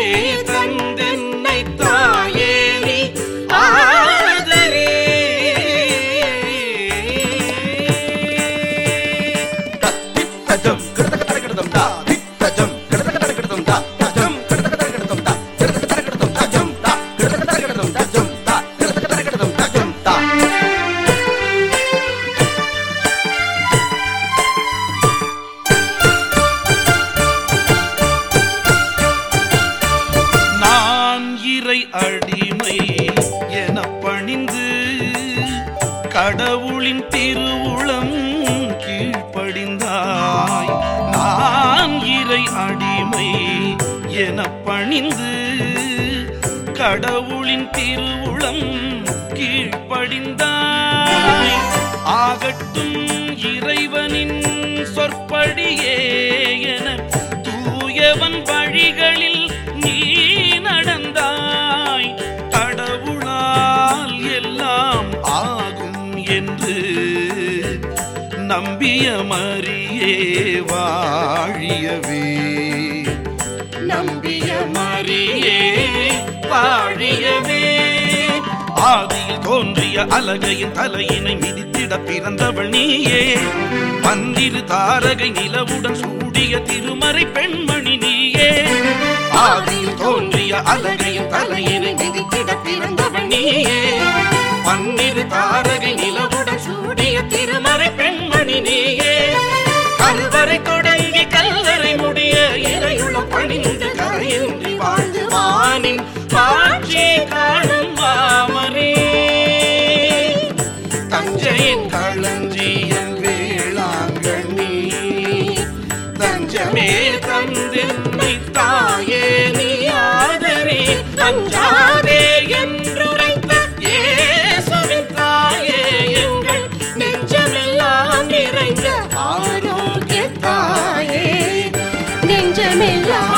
தந்தென்னை தாயே நீ ஆதரே தஜம் கிடதகதர கிடதம் தா தஜம் கிடதகதர கிடதம் தா தஜம் கிடதகதர கிடதம் தா கிடதகதர கிடதம் தஜம் தா கிடதகதர கிடதம் தஜம் தா கிடதகதர கிடதம் தஜம் தா நான் இறை அடிமை என பணிந்து கடவுளின் திருவுளம் கீழ்ப்படிந்தாய் நான் இறை அடிமை என பணிந்து கடவுளின் திருவுளம் கீழ்ப்படிந்தாய் ஆகட்டும் இறைவனின் சொற்படியே என தூயவன் வழிகளில் நீ நடந்தாய் கடவுளால் எல்லாம் ஆகும் என்று நம்பிய மரியே வாழியவே நம்பிய மரியே வாழியவே ஆதியில் தோன்றிய அலகையின் தலையினை மிதித்திட பிறந்தவள் நீயே பன்னிரு தாரகை நிலவுடன் சூடிய திருமறை பெண்மணி நீயே ஆதியில் தோன்றிய அலகையின் தலையினை மிதித்திட பிறந்தவள் நீயே பன்னிரு தாரகை நிலவுடன் சூடிய திருமறை பெண்மணி நீயே கல்வரை தொடங்கி கல்லறை முடிய இறையுள்ள பணிந்து கரையின்றி வாழ்ந்து வானின் காட்சி காணும் வாமரே தஞ்சையின் களஞ்சியம் வேளாங்கண்ணி தஞ்சமே தந்தென்னை தாயே நீ ஆதரே அஞ்சாதே என்றுரைத்த இயேசுவின் தாயே எங்கள் நெஞ்சமெல்லாம் நிறைந்த ஆரோக்கிய தாயே நெஞ்சமெல்லாம்